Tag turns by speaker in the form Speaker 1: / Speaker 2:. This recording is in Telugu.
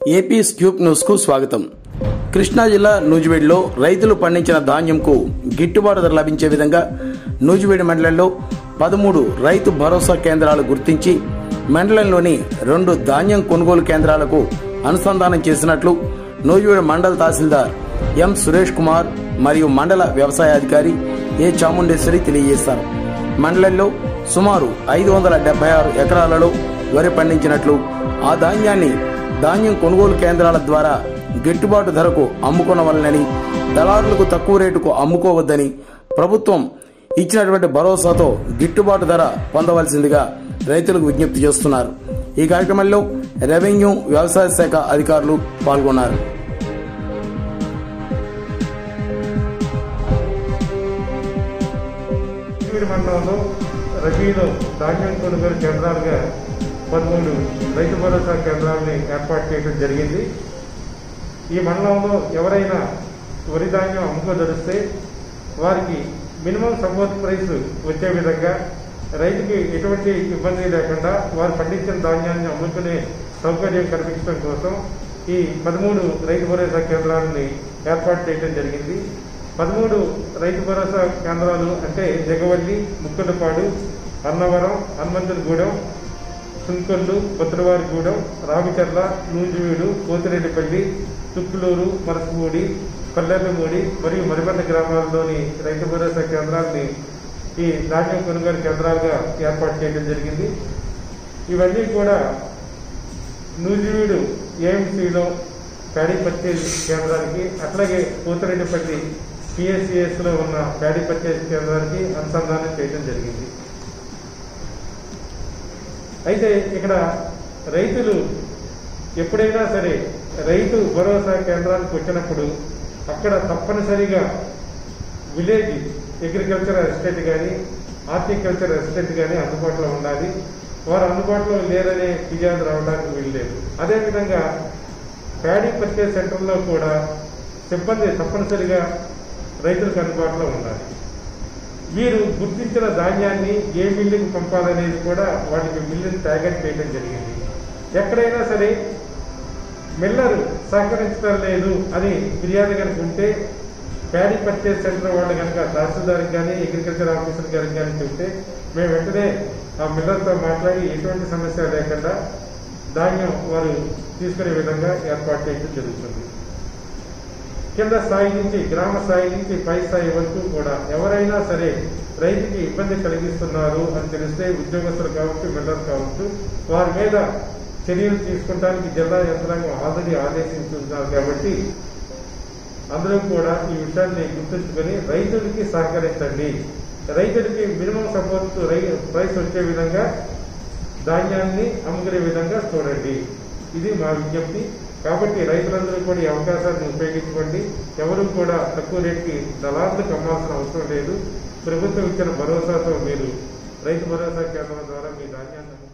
Speaker 1: ఏపీ స్క్యూప్ న్యూస్ కు స్వాగతం కృష్ణా జిల్లా నూజివీడులో రైతులు పండించిన ధాన్యంకు గిట్టుబాటు ధర లభించే విధంగా నూజివీడు మండలంలో పదమూడు రైతు భరోసా కేంద్రాలు గుర్తించి మండలంలోని రెండు ధాన్యం కొనుగోలు కేంద్రాలకు అనుసంధానం చేసినట్లు నూజివీడు మండల తహసీల్దార్ ఎం సురేష్ కుమార్ మరియు మండల వ్యవసాయాధికారి ఏ చాముండేశ్వరి తెలియజేశారు మండలంలో సుమారు ఐదు వందల డెబ్బై ఆరు ఎకరాలలో వరి పండించినట్లు ఆ ధాన్యాన్ని ధాన్యం కొనుగోలు కేంద్రాల ద్వారా గిట్టుబాటు ధరకు అమ్ముకొనవలనని దళారులకు తక్కువ రేటుకు అమ్ముకోవద్దని ప్రభుత్వం ఇచ్చినటువంటి భరోసాతో గిట్టుబాటు ధర పొందవలసిందిగా రైతులకు విజ్ఞప్తి చేస్తున్నారు ఈ కార్యక్రమంలో రెవెన్యూ వ్యవసాయ శాఖ అధికారులు పాల్గొన్నారు
Speaker 2: వీడి మండలంలో రబీలో ధాన్యం కొనుగోలు కేంద్రాలుగా పదమూడు రైతు భరోసా కేంద్రాలని ఏర్పాటు చేయడం జరిగింది ఈ మండలంలో ఎవరైనా వరి ధాన్యం అమ్ముకోదలిస్తే వారికి మినిమం సపోర్ట్ ప్రైస్ వచ్చే విధంగా రైతుకి ఎటువంటి ఇబ్బంది లేకుండా వారు పండించిన ధాన్యాన్ని అమ్ముకునే సౌకర్యం కల్పించడం కోసం ఈ పదమూడు రైతు భరోసా కేంద్రాలని ఏర్పాటు చేయడం జరిగింది పదమూడు రైతు భరోసా కేంద్రాలు అంటే జగవల్లి ముక్కలపాడు అన్నవరం హనుమంతులగూడెం సుంకొల్లు కొత్తవారిగూడెం రామిచర్ల నూజివీడు పోతిరెడ్డిపల్లి తుక్కులూరు మరసమూడి కొల్లేర్లమూడి మరియు మరిబండ గ్రామాల్లోని రైతు భరోసా కేంద్రాలని ఈ ధాన్యం కొనుగోలు కేంద్రాలుగా ఏర్పాటు చేయడం జరిగింది ఇవన్నీ కూడా నూజివీడు ఏఎంసీలో ప్యాడీ పర్చేజ్ కేంద్రానికి అట్లాగే పోతిరెడ్డిపల్లి పిఎస్సిఎస్ లో ఉన్న ప్యాడీ పర్చేజ్ కేంద్రానికి అనుసంధానం చేయడం జరిగింది అయితే ఇక్కడ రైతులు ఎప్పుడైనా సరే రైతు భరోసా కేంద్రానికి వచ్చినప్పుడు అక్కడ తప్పనిసరిగా విలేజ్ అగ్రికల్చర్ ఎస్టేట్ కానీ హార్టికల్చర్ ఎస్టేట్ కానీ అందుబాటులో ఉండాలి వారు అందుబాటులో లేరనే ఫిర్యాదు రావడానికి వీల్లేదు అదేవిధంగా ప్యాడీ పర్చేజ్ సెంటర్లో కూడా సిబ్బంది తప్పనిసరిగా రైతులకు అందుబాటులో ఉండాలి వీరు గుర్తించిన ధాన్యాన్ని ఏ మిల్లుకి పంపాలనేది కూడా వాటికి మిల్లుని ట్యాగెట్ చేయడం జరిగింది ఎక్కడైనా సరే మిల్లరు సహకరించడం లేదు అని ఫిర్యాదు కనుక ఉంటే ప్యాడీ పర్చేజ్ సెంటర్ వాళ్ళు కనుక తహసీల్దార్కి కానీ అగ్రికల్చర్ ఆఫీసర్ గారికి కానీ చెప్తే మేము వెంటనే ఆ మిల్లర్తో మాట్లాడి ఎటువంటి సమస్య లేకుండా ధాన్యం వారు తీసుకునే విధంగా ఏర్పాటు చేయడం జరుగుతుంది కింద స్థాయి నుంచి గ్రామ స్థాయి నుంచి పై స్థాయి వరకు కూడా ఎవరైనా సరే రైతుకి ఇబ్బంది కలిగిస్తున్నారు అని తెలిస్తే ఉద్యోగస్తులు కావచ్చు మిల్లర్ కావచ్చు వారి మీద చర్యలు తీసుకుంటానికి జిల్లా యంత్రాంగం ఆల్రెడీ ఆదేశించుతున్నారు కాబట్టి అందరూ కూడా ఈ విషయాన్ని గుర్తుంచుకొని రైతులకి సహకరించండి రైతులకి మినిమం సపోర్ట్ ప్రైస్ వచ్చే విధంగా ధాన్యాన్ని అమ్ముకునే విధంగా చూడండి ఇది మా విజ్ఞప్తి కాబట్టి రైతులందరూ కూడా ఈ అవకాశాన్ని ఉపయోగించుకోండి ఎవరు కూడా తక్కువ రేటుకి దళారులకు అమ్మాల్సిన అవసరం లేదు ప్రభుత్వం ఇచ్చిన భరోసాతో మీరు రైతు భరోసా కేంద్రం ద్వారా మీ ధాన్యాన్ని అమ్ముకోవచ్చు.